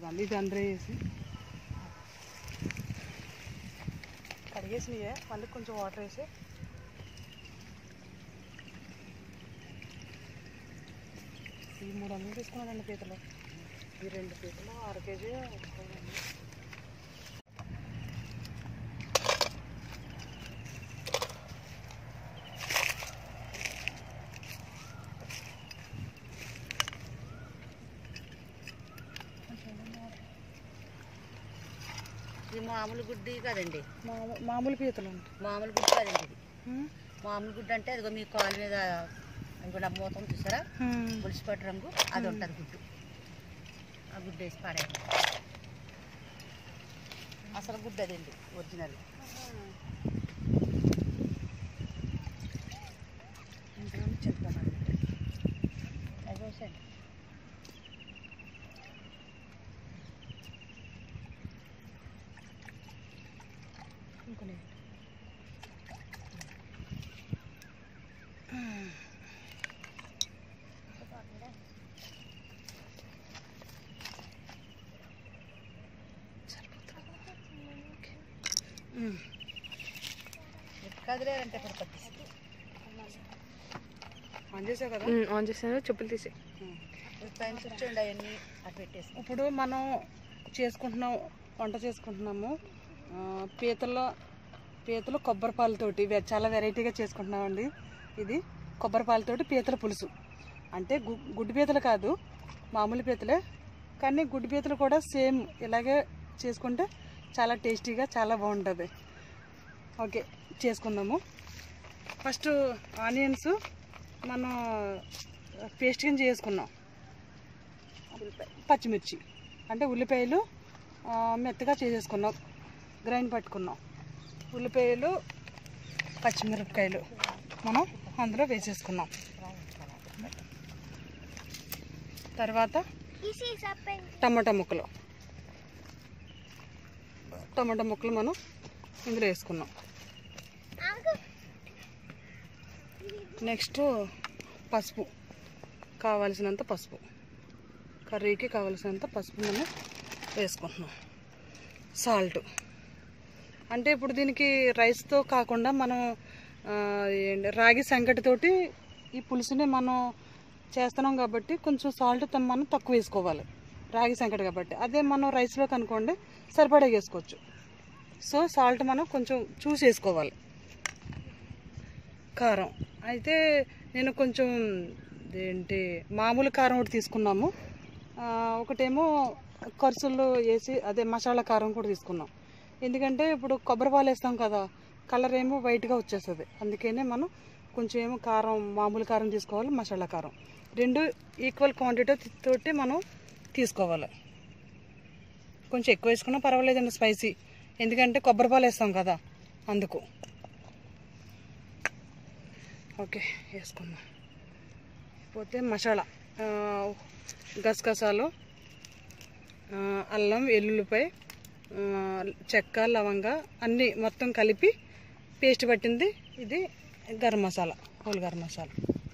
వేసుకున్నాం ఇది అందరూ వేసి కడిగేసినయే మళ్ళీ కొంచెం వాటర్ వేసి ఈ మూడు వందలు తీసుకున్నానండి పీతలు ఈ రెండు పీతలు అర కేజీ వేసుకోవాలండి. ఇది మామూలు గుడ్డి కదండి మామూ- మామూలు పీతలు అండి మామూలు గుడ్డు కదండి ఇది ఉమ్. మామూలు గుడ్డు అంటే అదిగో మీ కాలు మీద ఇంకో మూతం చూసారా ఉమ్. పులిసిపట్టు రంగు అది ఉంటుంది గుడ్డు ఆ గుడ్డు వేసి పాడేయండి అసలు గుడ్డు అదండి ఒరిజినల్ ఇందులో చింతపండు అది వేసండి ఇంకొన్ని కదిలేరంటే ఇప్పుడు పట్టిస్తుంది ఆన్ చేసావు కదా ఆన్ చేసాను చెప్పులు తీసి పైన కూర్చోండి అవన్నీ అటు పెట్టేసి ఇప్పుడు మనం చేసుకుంటున్నాం వంట చేసుకుంటున్నాము ఆ, పీతల పీతలు కొబ్బరి పాలతోటి వె- చాలా వెరైటీగా చేసుకుంటున్నామండి ఇది కొబ్బరి పాలతోటి పీతల పులుసు అంటే గు గుడ్డు పీతలు కాదు మామూలు పీతలే కానీ గుడ్డు పీతలు కూడా సేమ్ ఇలాగే చేసుకుంటే చాలా టేస్టీగా చాలా బాగుంటుంది ఓకే చేసుకుందాము ఫస్ట్ ఆనియన్స్ మనం పేస్ట్ కింద చేసుకున్నాం పచ్చిమిర్చి అంటే ఉల్లిపాయలు ఆ, మెత్తగా చేసేసుకున్నాం గ్రైండ్ పట్టుకున్నాం ఉల్లిపాయలు పచ్చిమిరపకాయలు మనం అందులో వేసేసుకున్నాం తర్వాత టమాటా ముక్కలు టమాటా ముక్కలు మనం ఇందులో వేసుకున్నాం నెక్స్ట్ పసుపు కావాల్సినంత పసుపు కర్రీకి కావలసినంత పసుపు మనం వేసుకుంటున్నాం సాల్ట్ అంటే ఇప్పుడు దీనికి రైస్తో కాకుండా మనం ఆ, ఏంటి, రాగి సంగటితోటి ఈ పులుసుని మనం చేస్తున్నాం కాబట్టి కొంచెం సాల్ట్ త- మనం తక్కువ వేసుకోవాలి రాగి సంకటి కాబట్టి అదే మనం రైస్లో కనుకోండి సరిపడా వేసుకోవచ్చు సో సాల్ట్ మనం కొంచెం చూసి వేసుకోవాలి కారం అయితే నేను కొంచెం ఏంటి మామూలు కారం ఒకటి తీసుకున్నాము ఆ, ఒకటేమో ఖర్చులు వేసి అదే మసాలా కారం కూడా తీసుకున్నాం ఎందుకంటే ఇప్పుడు కొబ్బరి పాలు వేస్తాం కదా కలర్ ఏమో వైట్గా వచ్చేస్తుంది అందుకనే మనం కొంచెం ఏమో కారం మామూలు కారం తీసుకోవాలి మసాలా కారం రెండు ఈక్వల్ క్వాంటిటీ తోటి మనం తీసుకోవాలి కొంచెం ఎక్కువ వేసుకున్నా పర్వాలేదండి స్పైసీ ఎందుకంటే కొబ్బరి పాలు వేస్తాం కదా అందుకు ఓకే వేసుకుందాం పోతే మసాలా ఆ, గసగసాలు ఆ, అల్లం వెల్లుల్లిపాయ ఆ, చెక్క లవంగ అన్నీ మొత్తం కలిపి పేస్ట్ పట్టింది ఇది గరం మసాలా హోల్ గరం మసాలా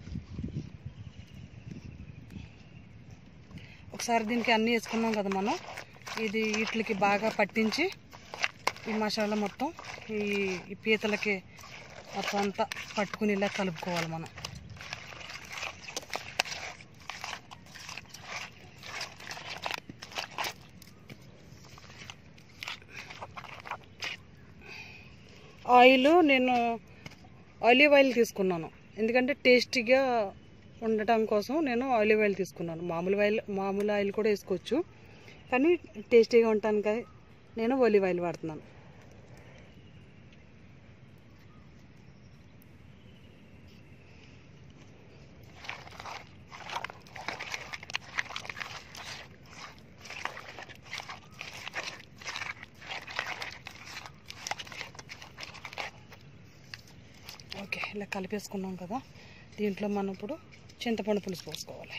ఒకసారి దీనికి అన్నీ వేసుకున్నాం కదా మనం ఇది వీటికి బాగా పట్టించి ఈ మసాలా మొత్తం ఈ ఈ పీతలకి మొత్తం అంతా పట్టుకుని ఇలా కలుపుకోవాలి మనం ఆయిల్ నేను ఆలివ్ ఆయిల్ తీసుకున్నాను ఎందుకంటే టేస్టీగా ఉండటం కోసం నేను ఆలివ్ ఆయిల్ తీసుకున్నాను మామూలు ఆయిల్ మామూలు ఆయిల్ కూడా వేసుకోవచ్చు కానీ టేస్టీగా ఉండటానికి నేను ఒలివ్ ఆయిల్ వాడుతున్నాను ఓకే ఇలా కలిపేసుకున్నాం కదా దీంట్లో మనం ఇప్పుడు చింతపండు పులుసు పోసుకోవాలి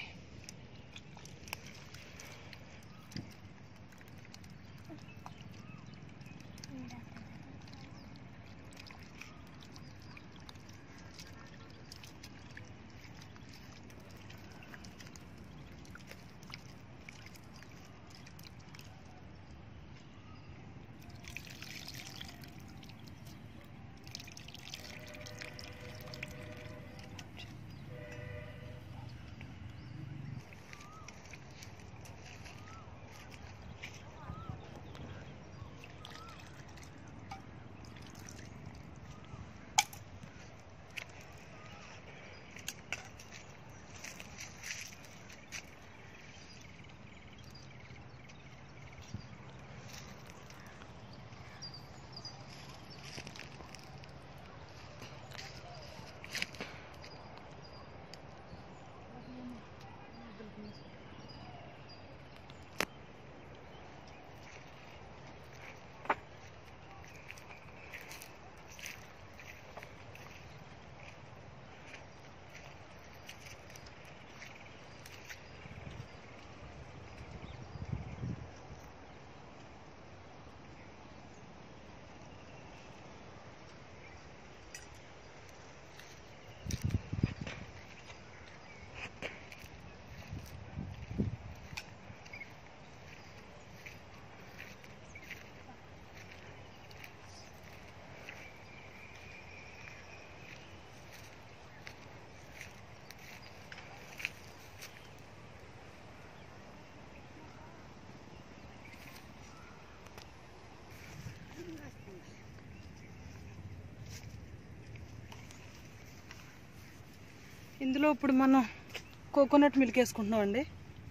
ఇందులో ఇప్పుడు మనం కోకోనట్ మిల్క్ వేసుకుంటున్నాం అండి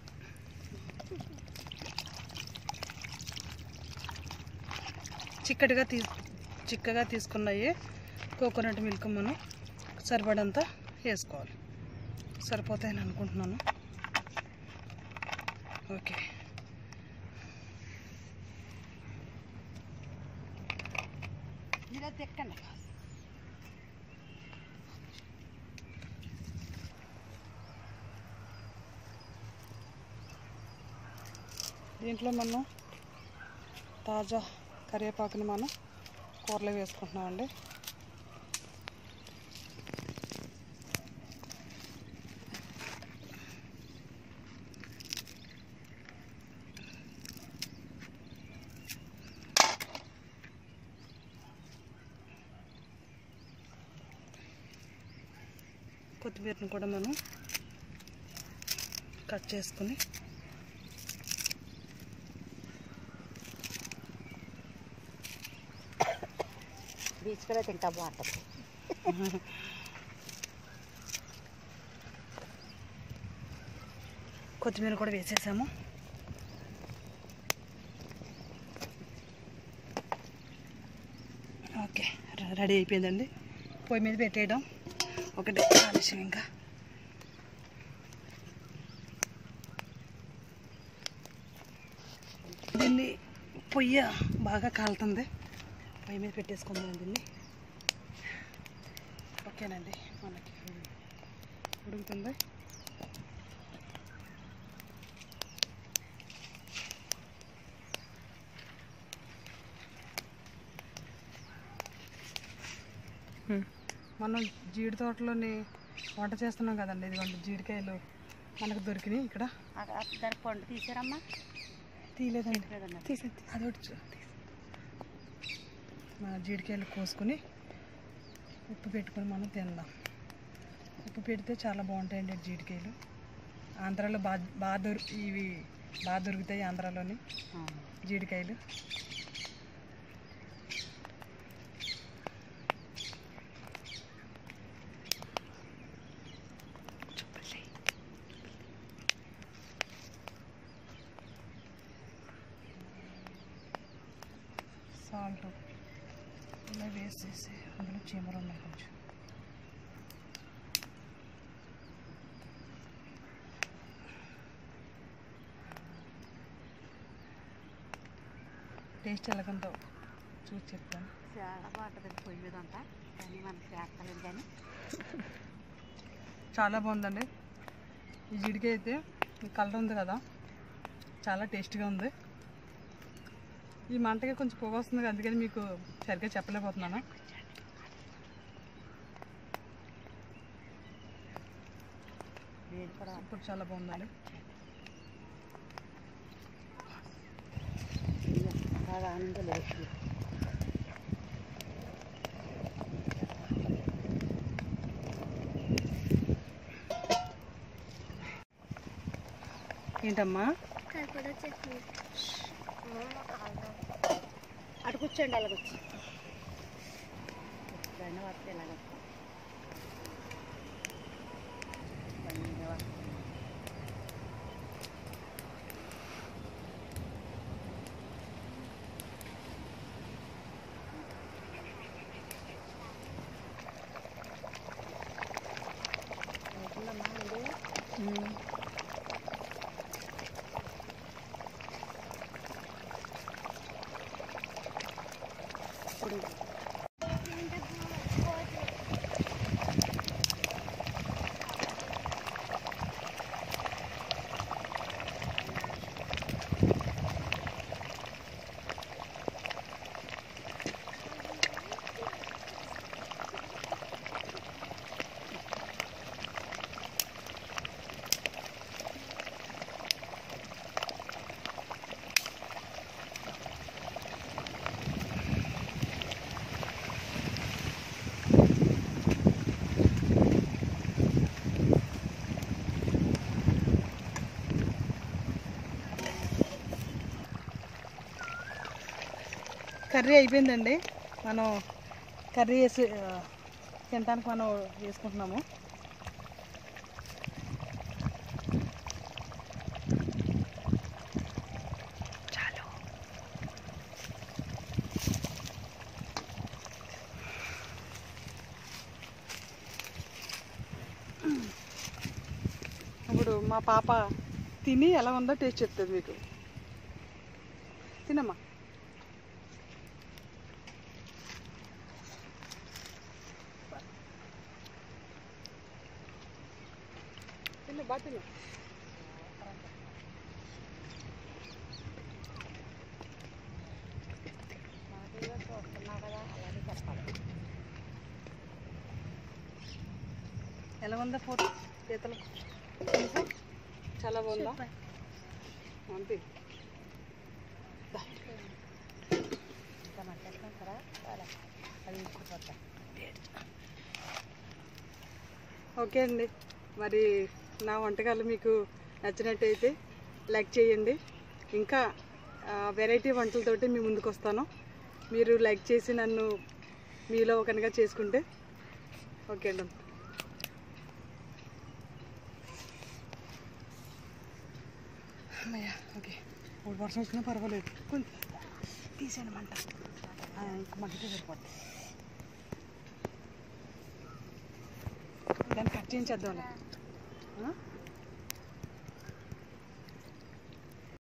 చిక్కటిగా తీ చిక్కగా తీసుకున్నాయి కోకోనట్ మిల్క్ మనం సరిపడంత వేసుకోవాలి సరిపోతాయని అనుకుంటున్నాను ఓకే మీరు అది ఎక్కండి దీంట్లో మనం తాజా కరివేపాకుని మనం కూరలో వేసుకుంటున్నామండి కొత్తిమీరని కూడా మనం కట్ చేసుకుని బీచ్ కూడా తింటా బాగుంటుంది కొత్తిమీర కూడా వేసేసాము ఓకే ర- రెడీ అయిపోయిందండి పొయ్యి మీద పెట్టేయడం ఒకటే ఆలస్యం ఇంకా దీన్ని పొయ్యి బాగా కాలుతుంది పొయ్యి మీద పెట్టేసుకుందాం దీన్ని ఓకేనండి మనకి ఉడుకుతుంది మనం జీడి తోటలోని వంట చేస్తున్నాం కదండి ఇదిగోండి జీడికాయలు మనకు దొరికినాయి ఇక్కడ దాని పండు తీసారమ్మా తీయలేదండి లేదన్నా. తీసేది అది ఒకటి చూ- మన జీడికాయలు కోసుకొని ఉప్పు పెట్టుకొని మనం తిందాం ఉప్పు పెడితే చాలా బాగుంటాయండి జీడికాయలు ఆంధ్రాలో బాగా బాగా దొరి ఇవి బాగా దొరుకుతాయి ఆంధ్రాలోని జీడికాయలు సాల్ట్ ఇలా వేసేసి అందులో చీమలు ఉన్నాయి కొంచెం టేస్ట్ ఎలాగుందో చూసి చెప్తాను చాలా బాగుంటుంది పొయ్యి మీద అంతా కానీ మనకు చేస్తలేదు కానీ చాలా బాగుందండి ఈ జీడికాయ అయితే ఈ కలర్ ఉంది కదా చాలా టేస్ట్గా ఉంది ఈ మంటకి కొంచెం పొగ వస్తుంది కదా, అందుకని మీకు సరిగ్గా చెప్పలేకపోతున్నాను వేడి కూడా ఇప్పుడు చాలా బాగుందండి బాగా ఆనందం లేదు ఏంటమ్మా అటు కూర్చోండి అలాగ వచ్చి బండి వస్తే ఇలాగ బండి మీద వస్తే. అవుతుందమ్మా ఇది? ఇప్పుడు కర్రీ అయిపోయిందండి మనం కర్రీ వేసి ఆ, తినడానికి మనం వేసుకుంటున్నాము చాలు ఇప్పుడు మా పాప తిని ఎలా ఉందో టేస్ట్ చెప్తుంది మీకు తినమ్మా తిను బాగా తిను ఎలా ఉందా ఫోటో పీతలు పులుసు? చాలా బాగుందా అంతే ఓకే అండి మరి నా వంటకాలు మీకు నచ్చినట్టయితే లైక్ చేయండి ఇంకా వెరైటీ వంటలతోటి మీ ముందుకు వస్తాను మీరు లైక్ చేసి నన్ను మీలో ఒకనిగా చేసుకుంటే ఓకే అండి అమ్మయ్య ఓకే ఒక వర్షం వచ్చినా పర్వాలేదు కొంచెం తీసేయండి మంట ఆ, ఇంకా మంటతో సరిపోతుంది దాన్ని కట్ చేయించేద్దాం